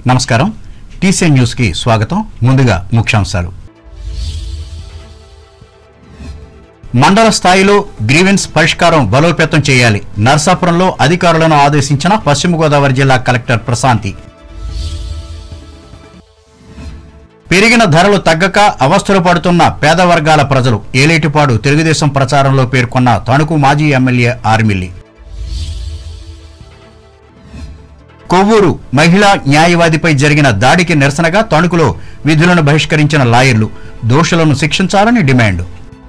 నమస్కారం TC news కి స్వాగతం ముందుగా ముఖ్యాంశాలు మండల స్థాయిలో గ్రీవెన్స్ పరిష్కారం బలోపేతం చేయాలి నర్సాపురంలో అధికారులను ఆదేశించిన పశ్చిమ గోదావరి జిల్లా కలెక్టర్ ప్రశాంతి పెరిగిన ధరలు తగ్గక అవస్థలు పడుతున్న పేద వర్గాల ప్రజలు ఏలేటిపాడు తెలుగుదేశం ప్రచారంలో పేర్కొన్న తణుకు మాజీ ఎమ్మెల్యే ఆర్మిల్లి కొవ్వూరు మహిళా న్యాయవాదిపై జరిగిన దాడికి నిరసనగా తణుకులో విధులను బహిష్కరించిన లాయర్లు దోషులను శిక్షించాలని డిమాండ్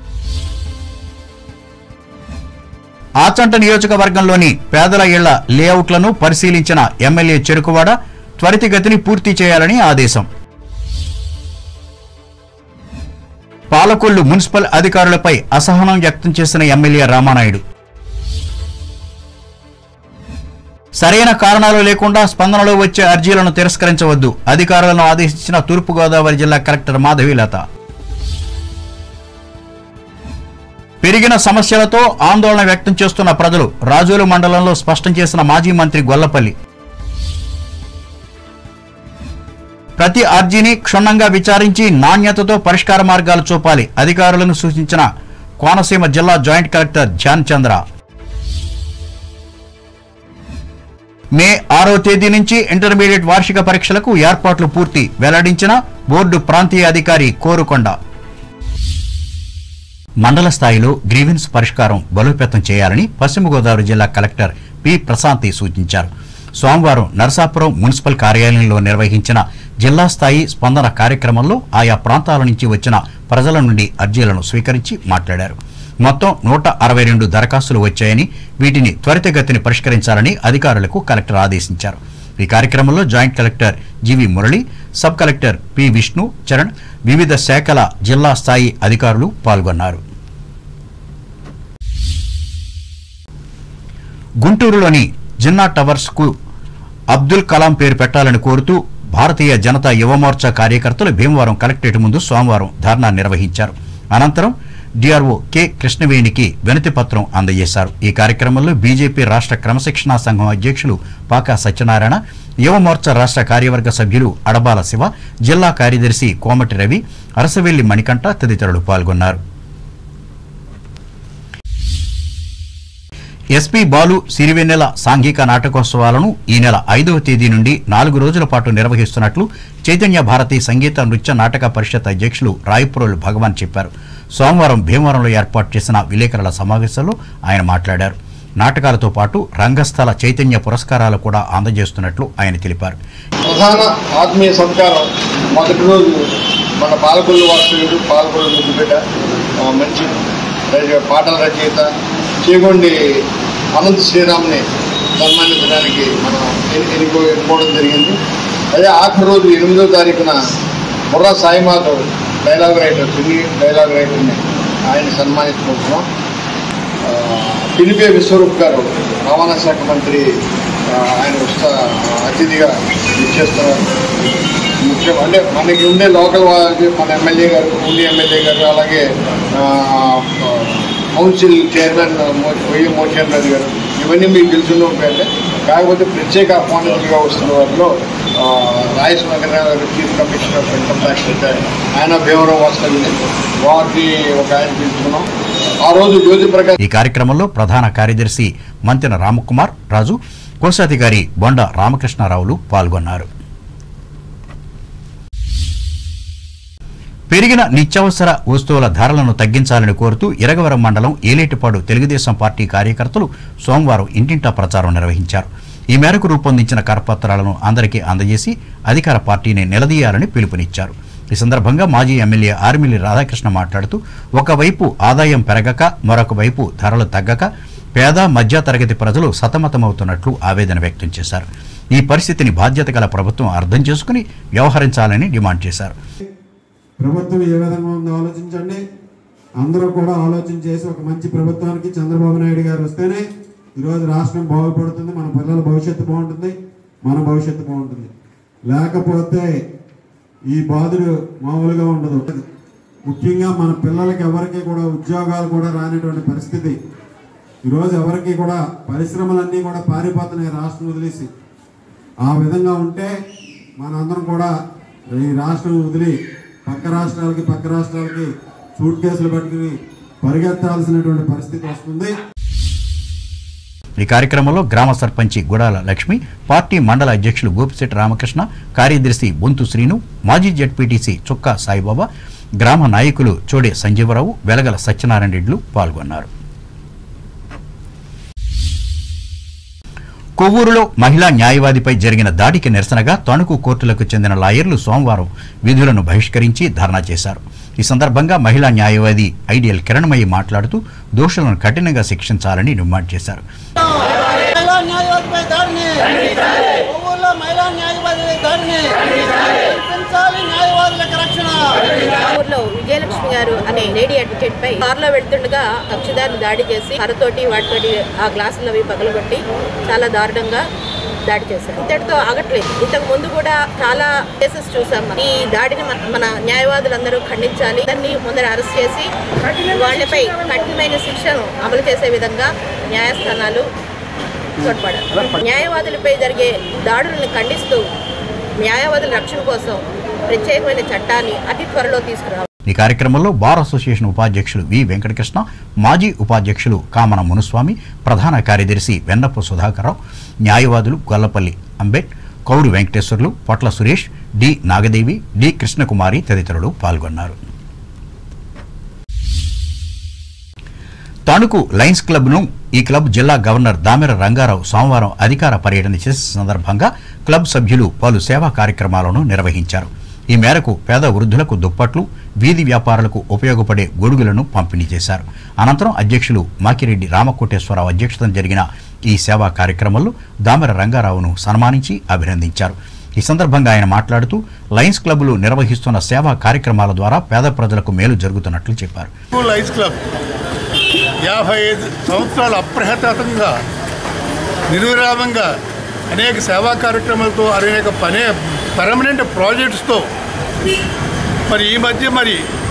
ఆచంట నియోజకవర్గంలోని పేదల ఇళ్ల లేఅవుట్లను పరిశీలించిన ఎమ్మెల్యే చెరుకువాడ త్వరితగతిని పూర్తి చేయాలని ఆదేశం పాలకొల్లు మున్సిపల్ అధికారులపై అసహనం వ్యక్తం చేసిన ఎమ్మెల్యే రామానాయుడు సరైన కారణాలు లేకుండా స్పందనలో వచ్చే అర్జీలను తిరస్కరించవద్దు అధికారులను ఆదేశించిన తూర్పుగోదావరి జిల్లా కలెక్టర్ మాధవీలత పెరిగిన సమస్యలతో ఆందోళన వ్యక్తం చేస్తున్న ప్రజలు రాజోలు మండలంలో స్పష్టం చేసిన మాజీ మంత్రి గొల్లపల్లి ప్రతి అర్జీని క్షుణ్ణంగా విచారించి నాణ్యతతో పరిష్కార మార్గాలు చూపాలి అధికారులను సూచించిన కోనసీమ జిల్లా joint collector Dhyan Chandra May ఆరో తేదీ నుంచి ఇంటర్మీడియట్ వార్షిక పరీక్షలకు ఏర్పాట్లు పూర్తి వెల్లడించిన బోర్డు ప్రాంతీయ అధికారి కోరుకొండ మండల స్థాయిలో గ్రీవెన్స్ పరిష్కారం బలోపేతం చేయాలని పశ్చిమ గోదావరి జిల్లా కలెక్టర్ పి ప్రశాంతి సూచించారు సోమవారం నరసాపురం మున్సిపల్ కార్యాలయంలో నిర్వహించిన జిల్లా స్థాయి స్పందన కార్యక్రమంలో ఆయా ప్రాంతాల నుంచి వచ్చిన ప్రజల నుండి అర్జీలను స్వీకరించి మాట్లాడారు మొత్తం నూట అరవై రెండు దరఖాస్తులు వచ్చాయని వీటిని త్వరితగతిని పరిష్కరించాలని అధికారులకు కలెక్టర్ ఆదేశించారు ఈ కార్యక్రమంలో joint collector GV Murali sub collector P Vishnu Charan వివిధ శాఖల జిల్లా స్థాయి అధికారులు పాల్గొన్నారు గుంటూరులోని జిన్నా టవర్స్ కు అబ్దుల్ కలాం పేరు పెట్టాలని కోరుతూ భారతీయ జనతా యువమోర్చా కార్యకర్తలు భీమవరం కలెక్టరేట్ ముందు సోమవారం ధర్నా నిర్వహించారు అనంతరం డిఆర్ఓ కె కృష్ణవేణికి వినతి పత్రం అందజేశారు ఈ కార్యక్రమంలో బీజేపీ రాష్ట్ర క్రమశిక్షణా సంఘం అధ్యక్షులు పాకా సత్యనారాయణ యువమోర్చా రాష్ట్ర కార్యవర్గ సభ్యులు అడబాల శివ జిల్లా కార్యదర్శి కోమటి రవి అరసవెల్లి మణికంఠ తదితరులు పాల్గొన్నారు ఎస్పీ బాలు సిరివెన్నెల సాంఘిక నాటకోత్సవాలను ఈ నెల ఐదవ తేదీ నుండి నాలుగు రోజుల పాటు నిర్వహిస్తున్నట్లు చైతన్య భారతి సంగీత నృత్య నాటక పరిషత్ అధ్యక్షులు రాయపురోలు భగవాన్ చెప్పారు సోమవారం భీమవరంలో ఏర్పాటు చేసిన విలేకరుల సమావేశంలో ఆయన మాట్లాడారు నాటకాలతో పాటు రంగస్థల చైతన్య పురస్కారాలు కూడా అందజేస్తున్నట్లు ఆయన తెలిపారు ప్రధాన ఆత్మీయ సంస్కారం మొదటి రోజు మన పాలకొల్లు వాస్తవ్యుడు పాలకొల్లు ముద్దుబిడ్డ ఆ, మంచి రచ- పాటల రచయిత చేగొండి అనంత శ్రీరామ్ని సన్మానించడానికి మనం ఎన్ని- ఎన్నుకో ఎన్నుకోవడం జరిగింది అదే ఆఖరి రోజు ఎనిమిదో తారీఖున Burra Saimadhav dialogue writer cine dialogue రైటర్ని ఆయన సన్మానించుకుంటున్నాం ఆ, పినిపే విశ్వరూప్ గారు రవాణా శాఖ మంత్రి ఆ, ఆయన వస్తా అతిథిగా ఇచ్చేస్తున్నారు ముఖ్యం అంటే మనకి ఉండే లోకల్ వాళ్ళకి మన ఎమ్మెల్యే గారు ఉండి ఎమ్మెల్యే గారు అలాగే ఆ, ఆ, కౌన్సిల్ చైర్మన్ మో- వైఎం మోషన్ రెడ్డి గారు ఇవన్నీ మీకు తెలిసిన ఉంటాయంటే కాకపోతే ప్రత్యేక ఆహ్వానితులుగా వస్తున్న వారిలో ఆ, Rayaswamy garu chief commissioner of income tax అయితే ఆయన భీమవరం వాస్తవ్యుని వారిని ఒక ఆయన పిలుచుకున్నాం ఆ రోజు జ్యోతి ప్రకాష్ ఈ కార్యక్రమంలో ప్రధాన కార్యదర్శి మంతెన రామకుమార్ రాజు కోశాధికారి బొండ రామకృష్ణారావులు పాల్గొన్నారు పెరిగిన నిత్యావసర వస్తువుల ధరలను తగ్గించాలని కోరుతూ ఇరగవరం మండలం ఏలేటిపాడు తెలుగుదేశం పార్టీ కార్యకర్తలు సోమవారం ఇంటింటా ప్రచారం నిర్వహించారు ఈ మేరకు రూపొందించిన కరపత్రాలను అందరికీ అందజేసి అధికార పార్టీని నిలదీయాలని పిలుపునిచ్చారు ఈ సందర్భంగా మాజీ ఎమ్మెల్యే ఆర్మిల్లి రాధాకృష్ణ మాట్లాడుతూ ఒకవైపు ఆదాయం పెరగక మరొక వైపు ధరలు తగ్గక పేద మధ్య తరగతి ప్రజలు సతమతమవుతున్నట్లు ఆవేదన వ్యక్తం చేశారు ఈ పరిస్థితిని బాధ్యత గల ప్రభుత్వం అర్థం చేసుకుని వ్యవహరించాలని డిమాండ్ చేశారు ప్రభుత్వం ఏ విధంగా ఉందో ఆలోచించండి అందరూ కూడా ఆలోచన చేసి ఒక మంచి ప్రభుత్వానికి చంద్రబాబు నాయుడు గారు వస్తేనే ఈరోజు రాష్ట్రం బాగుపడుతుంది మన పిల్లల భవిష్యత్తు బాగుంటుంది మన భవిష్యత్తు బాగుంటుంది లేకపోతే ఈ బాధలు మామూలుగా ఉండదు ముఖ్యంగా మన పిల్లలకి ఎవరికి కూడా ఉద్యోగాలు కూడా రానిటువంటి పరిస్థితి ఈరోజు ఎవరికి కూడా పరిశ్రమలన్నీ కూడా పారిపోతున్నాయి రాష్ట్రం వదిలేసి ఆ విధంగా ఉంటే మనందరం కూడా ఈ రాష్ట్రం వదిలి పక్క రాష్ట్రాలకి పక్క రాష్ట్రాలకి సూట్ కేసులు పట్టుకుని పరిగెత్తాల్సినటువంటి పరిస్థితి వస్తుంది ఈ కార్యక్రమంలో గ్రామ సర్పంచి గుడాల లక్ష్మి పార్టీ మండల అధ్యక్షులు గోపిశెట్టి రామకృష్ణ కార్యదర్శి బొంతు శ్రీను మాజీ జడ్పీటీసీ చుక్కా సాయిబాబా గ్రామ నాయకులు చోడే సంజీవరావు వెలగల సత్యనారాయణ రెడ్డిలు పాల్గొన్నారు కొవ్వూరులో మహిళా న్యాయవాదిపై జరిగిన దాడికి నిరసనగా తణుకు కోర్టులకు చెందిన లాయర్లు సోమవారం విధులను బహిష్కరించి ధర్నా చేశారు ఈ సందర్భంగా మహిళా న్యాయవాది ఐడియల్ కిరణ్మయ్యి మాట్లాడుతూ దోషులను కఠినంగా శిక్షించాలని డిమాండ్ చేశారు మహిళా న్యాయవాదిపై దాడిని కొవ్వూరులో మహిళా న్యాయవాది దాడిని కల్పించాలి న్యాయవాదులకు రక్షణ ఊర్లో విజయలక్ష్మి గారు అనే లేడీ అడ్వకేట్ పై కారులో వెళ్తుండగా కక్షిదారిని దాడి చేసి కర్రతోటి వాటితోటి ఆ గ్లాసులు అవి పగలగొట్టి చాలా దారుణంగా దాడి చేశారు ఇంతటితో ఆగట్లేదు ఇంతకు ముందు కూడా చాలా కేసెస్ చూసాం మనం. ఈ దాడిని మన- మన న్యాయవాదులందరూ ఖండించాలి దాన్ని ముందర అరెస్ట్ చేసి వాళ్ళపై కఠినమైన శిక్షను అమలు చేసే విధంగా న్యాయస్థానాలు తోడ్పడాలి న్యాయవాదులపై జరిగే దాడులను ఖండిస్తూ న్యాయవాదుల రక్షణ కోసం ప్రత్యేకమైన చట్టాన్ని అతి త్వరలో తీసుకురావాలి ఈ కార్యక్రమంలో బార్ అసోసియేషన్ ఉపాధ్యక్షులు వి వెంకటకృష్ణ మాజీ ఉపాధ్యక్షులు కామన మునుస్వామి ప్రధాన కార్యదర్శి వెన్నప్ప సుధాకర్రావు న్యాయవాదులు గొల్లపల్లి అంబేడ్ కౌరు వెంకటేశ్వర్లు పొట్ల సురేష్ డి నాగదేవి డి కృష్ణకుమారి తదితరులు పాల్గొన్నారు తణుకు లయన్స్ క్లబ్ను ఈ క్లబ్ జిల్లా గవర్నర్ దామెర రంగారావు సోమవారం అధికార పర్యటన చేసే సందర్భంగా క్లబ్ సభ్యులు పలు సేవా కార్యక్రమాలను నిర్వహించారు ఈ మేరకు పేద వృద్ధులకు దుప్పట్లు వీధి వ్యాపారులకు ఉపయోగపడే గొడుగులను పంపిణీ చేశారు అనంతరం అధ్యక్షులు మాకిరెడ్డి రామకోటేశ్వరరావు అధ్యక్షతన జరిగిన ఈ సేవా కార్యక్రమంలో దామెర రంగారావును సన్మానించి అభినందించారు ఈ సందర్భంగా ఆయన మాట్లాడుతూ లయన్స్ క్లబ్లు నిర్వహిస్తున్న సేవా కార్యక్రమాల ద్వారా పేద ప్రజలకు మేలు జరుగుతున్నట్లు చెప్పారు స్కూల్ లైన్స్ క్లబ్ యాభై ఐదు సంవత్సరాలు అప్రహతాతంగా నిర్విరామంగా అనేక సేవా కార్యక్రమాలతో అనేక పనే పర్మనెంట్ ప్రాజెక్ట్స్తో మరి ఈ మధ్య మరి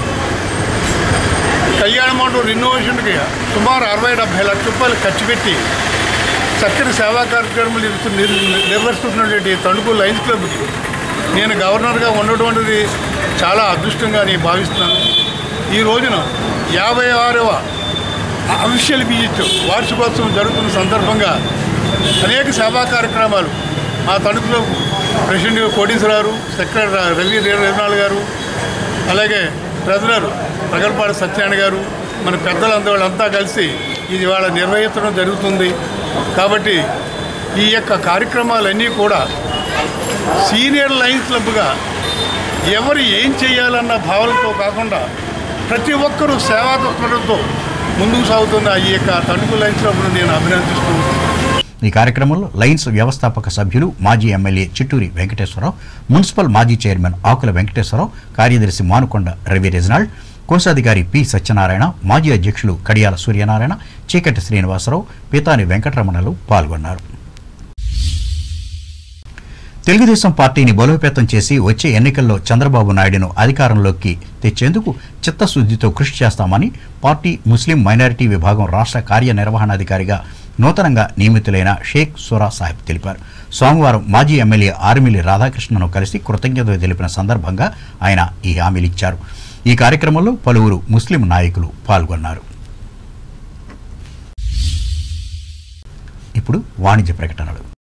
కళ్యాణ మండపం రినోవేషన్కి సుమారు అరవై డెబ్భై లక్షల రూపాయలు ఖర్చు పెట్టి చక్కని సేవా కార్యక్రమాలు నిర్వ- నిర్- నిర్వహిస్తున్నటువంటి తణుకు లయన్స్ క్లబ్కి నేను గవర్నర్గా ఉన్నటువంటిది చాలా అదృష్టంగా నేను భావిస్తున్నాను ఈ రోజున యాభై ఆరవ అఫీషియల్ విజిట్ వార్షికోత్సవం జరుగుతున్న సందర్భంగా అనేక సేవా కార్యక్రమాలు మా తణుకులో ప్రెసిడెంట్ కోటేశ్వరరావు సెక్రటరీ రవి రవినాల్ గారు అలాగే ట్రెజరర్ ప్రగల్పాడు సత్యనారాయణ గారు మన పెద్దలంతా వాళ్ళంతా కలిసి ఇది వాళ్ళ నిర్వహించడం జరుగుతుంది కాబట్టి ఈ యొక్క కార్యక్రమాలన్నీ కూడా సీనియర్ లైన్స్ క్లబ్గా ఎవరు ఏం చేయాలన్న భావనతో కాకుండా ప్రతి ఒక్కరూ సేవా దృక్పథంతో ముందుకు సాగుతున్న ఈ యొక్క తణుకు లైన్స్ క్లబ్ను నేను అభినందిస్తూ ఈ కార్యక్రమంలో లయన్స్ వ్యవస్థాపక సభ్యులు మాజీ ఎమ్మెల్యే చిట్టూరి వెంకటేశ్వరరావు మున్సిపల్ మాజీ చైర్మన్ ఆకుల వెంకటేశ్వరరావు కార్యదర్శి మానుకొండ రవి రెజనాల్డ్ కోశాధికారి పి సత్యనారాయణ మాజీ అధ్యక్షులు కడియాల సూర్యనారాయణ చీకటి శ్రీనివాసరావు పీతాని వెంకటరమణలు పాల్గొన్నారు తెలుగుదేశం పార్టీని బలోపేతం చేసి వచ్చే ఎన్నికల్లో చంద్రబాబు నాయుడును అధికారంలోకి తెచ్చేందుకు చిత్తశుద్ధితో కృషి చేస్తామని పార్టీ ముస్లిం మైనారిటీ విభాగం రాష్ట్ర కార్యనిర్వహణాధికారిగా నూతనంగా నియమితులైన షేక్ సురా సాహెబ్ తెలిపారు సోమవారం మాజీ ఎమ్మెల్యే ఆర్మిలి రాధాకృష్ణను కలిసి కృతజ్ఞతలు తెలిపిన సందర్భంగా ఆయన ఈ హామీలిచ్చారు ఈ కార్యక్రమంలో పలువురు ముస్లిం నాయకులు పాల్గొన్నారు ఇప్పుడు వాణిజ్య ప్రకటనలు